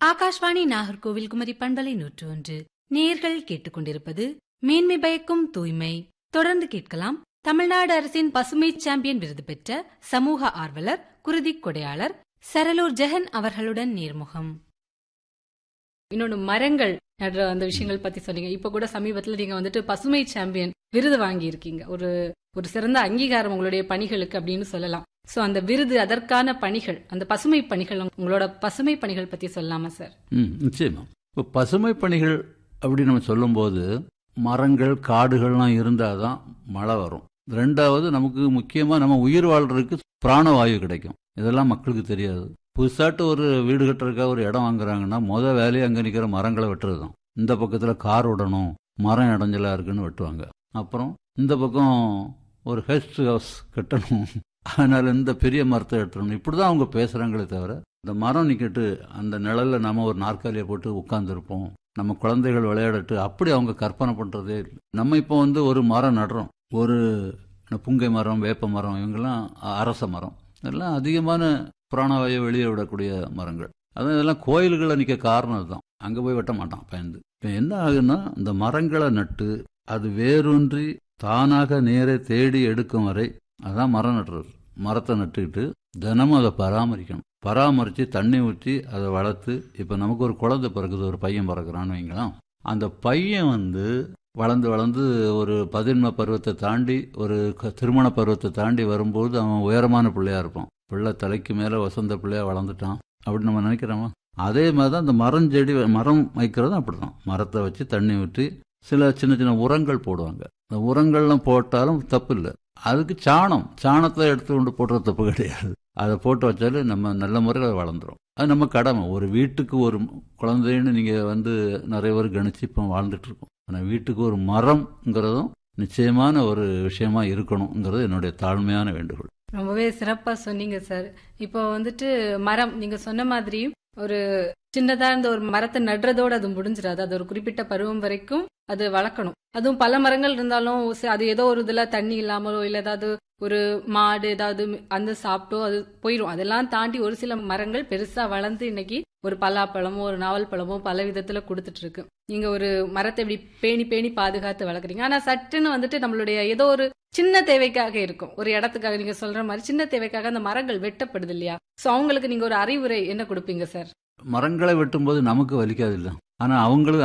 ஆகாஷ்வாணி நாகர்கோவில் குமரி பண்பலை நூற்று ஒன்று நேர்கள் கேட்டுக்கொண்டிருப்பது மேன்மை பயக்கும் தூய்மை தொடர்ந்து கேட்கலாம் தமிழ்நாடு அரசின் பசுமை சாம்பியன் விருது பெற்ற சமூக ஆர்வலர் குருதி கொடையாளர் சரலூர் ஜெகன் அவர்களுடன் நேர்முகம் இன்னொன்னு மரங்கள் நடுற அந்த விஷயங்கள் பத்தி சொன்னீங்க இப்ப கூட சமீபத்துல நீங்க வந்துட்டு பசுமை சாம்பியன் விருது வாங்கி இருக்கீங்க ஒரு ஒரு சிறந்த அங்கீகாரம் உங்களுடைய பணிகளுக்கு அப்படின்னு சொல்லலாம் சோ அந்த விருது அதற்கான பணிகள் அந்த பசுமை பணிகள் உங்களோட பசுமை பணிகள் பத்தி சொல்லலாமா சார் ம் நிச்சயமா இப்போ பசுமை பணிகள் அப்படின்னு நம்ம சொல்லும்போது மரங்கள் காடுகள்லாம் இருந்தால் தான் மழை வரும் ரெண்டாவது நமக்கு முக்கியமாக நம்ம உயிர் வாழ்றதுக்கு பிராணவாயு கிடைக்கும் இதெல்லாம் மக்களுக்கு தெரியாது புதுசாட்டு ஒரு வீடு கட்டுறதுக்காக ஒரு இடம் வாங்குறாங்கன்னா முத வேலையை அங்கே நிற்கிற மரங்களை வெட்டுறது தான் இந்த பக்கத்தில் கார் விடணும் மரம் இடைஞ்சலா இருக்குன்னு வெட்டுவாங்க அப்புறம் இந்த பக்கம் ஒரு ஹெஸ்ட் ஹவுஸ் கட்டணும் அதனால இந்த பெரிய மரத்தை வெட்டணும் இப்படி தான் அவங்க பேசுகிறாங்களே தவிர இந்த மரம் நிற்கிட்டு அந்த நிழல்ல நாம ஒரு நாற்காலியை போட்டு உட்காந்துருப்போம் நம்ம குழந்தைகள் விளையாடட்டு அப்படி அவங்க கற்பனை பண்ணுறதே இல்லை நம்ம இப்போ வந்து ஒரு மரம் நடுறோம் ஒரு புங்கை மரம் வேப்ப மரம் இவங்கெல்லாம் அரச மரம் இதெல்லாம் அதிகமான பிராணவாயு வெளியே விடக்கூடிய மரங்கள் அதான் இதெல்லாம் கோயில்களில் நிற்க காரணம் அதுதான் அங்கே போய் வெட்ட மாட்டான் பயந்து இப்போ என்ன ஆகுன்னா இந்த மரங்களை நட்டு அது வேரூன்றி தானாக நேரே தேடி எடுக்கும் வரை அதான் மரம் நட்டுறது மரத்தை நட்டுக்கிட்டு தினமும் அதை பராமரிக்கணும் பராமரித்து தண்ணி ஊற்றி அதை வளர்த்து இப்போ நமக்கு ஒரு குழந்தை பிறகுது ஒரு பையன் பிறகுறான்னு வைங்களாம் அந்த பையன் வந்து வளர்ந்து வளர்ந்து ஒரு பதின்ம பருவத்தை தாண்டி ஒரு திருமண பருவத்தை தாண்டி வரும்போது அவன் உயரமான பிள்ளையா இருப்பான் பிள்ளை தலைக்கு மேலே வசந்த பிள்ளையா வளர்ந்துட்டான் அப்படின்னு நம்ம நினைக்கிறோமா அதே மாதிரி தான் இந்த மரம் செடி மரம் வைக்கிறதும் அப்படி தான் மரத்தை வச்சு தண்ணி ஊற்றி சில சின்ன சின்ன உரங்கள் போடுவாங்க இந்த உரங்கள்லாம் போட்டாலும் தப்பு இல்லை அதுக்கு சாணம் சாணத்தை எடுத்து கொண்டு போடுற தப்பு கிடையாது அதை போட்டு வச்சாலும் நம்ம நல்ல முறையில் வளர்ந்துடும் அது நம்ம கடமை ஒரு வீட்டுக்கு ஒரு குழந்தைன்னு நீங்கள் வந்து நிறைய பேர் கணிச்சு இப்போ வாழ்ந்துட்டு இருக்கோம் ஆனால் வீட்டுக்கு ஒரு மரம்ங்கிறதும் நிச்சயமான ஒரு விஷயமா இருக்கணுங்கிறது என்னுடைய தாழ்மையான வேண்டுகோள் ரொம்பவே சிறப்பா சொன்னீங்க சார் இப்போ வந்துட்டு மரம் நீங்க சொன்ன மாதிரி ஒரு சின்னதா இருந்த ஒரு மரத்தை நடுறதோட அது முடிஞ்சிடாது அது ஒரு குறிப்பிட்ட பருவம் வரைக்கும் அது வளர்க்கணும் அதுவும் பல மரங்கள் இருந்தாலும் அது ஏதோ ஒரு இதுல தண்ணி இல்லாமலோ இல்ல ஏதாவது ஒரு மாடு ஏதாவது அந்த சாப்பிட்டோ அது போயிடும் அதெல்லாம் தாண்டி ஒரு சில மரங்கள் பெருசா வளர்ந்து இன்னைக்கு ஒரு பலாப்பழமோ ஒரு நாவல் பழமோ பல விதத்துல கொடுத்துட்டு இருக்கு நீங்க ஒரு மரத்தை இப்படி பேணி பேணி பாதுகாத்து வளர்க்குறீங்க ஆனா சட்டுன்னு வந்துட்டு நம்மளுடைய ஏதோ ஒரு சின்ன தேவைக்காக இருக்கும் ஒரு இடத்துக்காக நீங்க சொல்ற மாதிரி சின்ன தேவைக்காக அந்த மரங்கள் வெட்டப்படுது இல்லையா சோ அவங்களுக்கு நீங்க ஒரு அறிவுரை என்ன கொடுப்பீங்க சார் மரங்களை வெட்டும்போது நமக்கு வலிக்காது இல்லை ஆனா அவங்களுக்கு